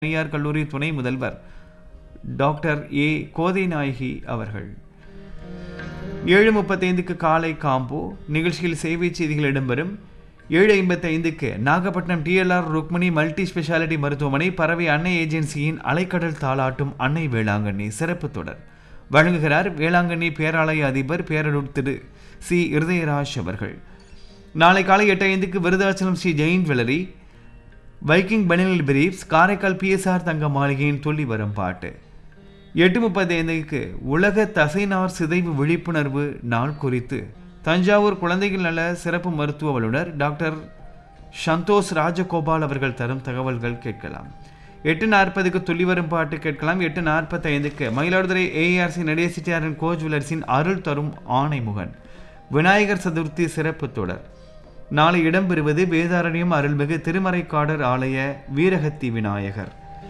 தனியார் கல்லூரி துணை முதல்வர் டாக்டர் ஏ கோதை நாயகி அவர்கள் ஏழு முப்பத்தைந்துக்கு காலை காம்போ நிகழ்ச்சியில் சேவை செய்திகள் இடம்பெறும் ஏழு ஐம்பத்தைந்துக்கு Nagapattinam DLR Rukmani multi speciality மருத்துவமனை பறவை அன்னை ஏஜென்சியின் அலைக்கடல் தாளாட்டும் அன்னை வேளாங்கண்ணி சிறப்பு தொடர் வழங்குகிறார் வேளாங்கண்ணி பேராலய அதிபர் பேரலூர் திரு சி இருதயராஜ் அவர்கள் நாளை காலை எட்டு ஐந்துக்கு Virudhachalam Shri Jain jewellery Viking banian briefs Karaikal PSR தங்க மாளிகையின் துள்ளி வரும் பாட்டு எட்டு முப்பத்தைந்துக்கு உலக தசைநார் சிதைவு விழிப்புணர்வு நாள் குறித்து தஞ்சாவூர் குழந்தைகள் நல சிறப்பு மருத்துவ வல்லுநர் டாக்டர் சந்தோஷ் ராஜகோபால் அவர்கள் தரும் தகவல்கள் கேட்கலாம் எட்டு நாற்பதுக்கு துள்ளி வரும் பாட்டு கேட்கலாம் எட்டு நாற்பத்தைந்துக்கு மயிலாடுதுறை ஏஆர்சி நடேசிட்டியாரின் கோ ஜுவல்லர்ஸின் அருள் தரும் ஆணைமுகன் விநாயகர் சதுர்த்தி சிறப்பு தொடர் நாளை இடம்பெறுவது வேதாரண்யம் அருள்மிகு திருமறைக்காடர் ஆலய வீரகத்தி விநாயகர்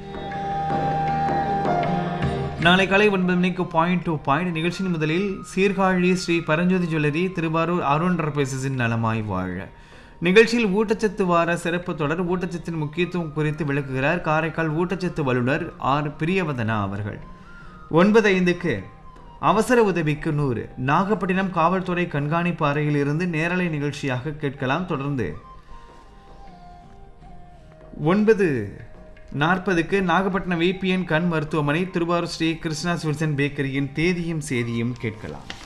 நாளை காலை ஒன்பது மணிக்கு பாயிண்ட் டு பாயிண்ட் நிகழ்ச்சியின் முதலில் சீர்காழி ஸ்ரீ பரஞ்சோதி ஜுவல்லரி திருவாரூர் அருண் என்டர்பிரைசஸின் நலமாய் வாழ நிகழ்ச்சியில் ஊட்டச்சத்து வார சிறப்பு தொடர் ஊட்டச்சத்தின் முக்கியத்துவம் குறித்து விளக்குகிறார் காரைக்கால் ஊட்டச்சத்து வல்லுநர் ஆர் பிரியவதனா அவர்கள் ஒன்பது ஐந்துக்கு அவசர உதவிக்கு நூறு நாகப்பட்டினம் காவல்துறை கண்காணிப்பு அறையில் இருந்து நேரலை நிகழ்ச்சியாக கேட்கலாம் தொடர்ந்து ஒன்பது நாற்பதுக்கு நாகப்பட்டினம் விபிஎன் கண் மருத்துவமனை திருவாரூர் ஸ்ரீ கிருஷ்ணா ஸ்விட்சன் பேக்கரியின் தேதியும் சேதியும் கேட்கலாம்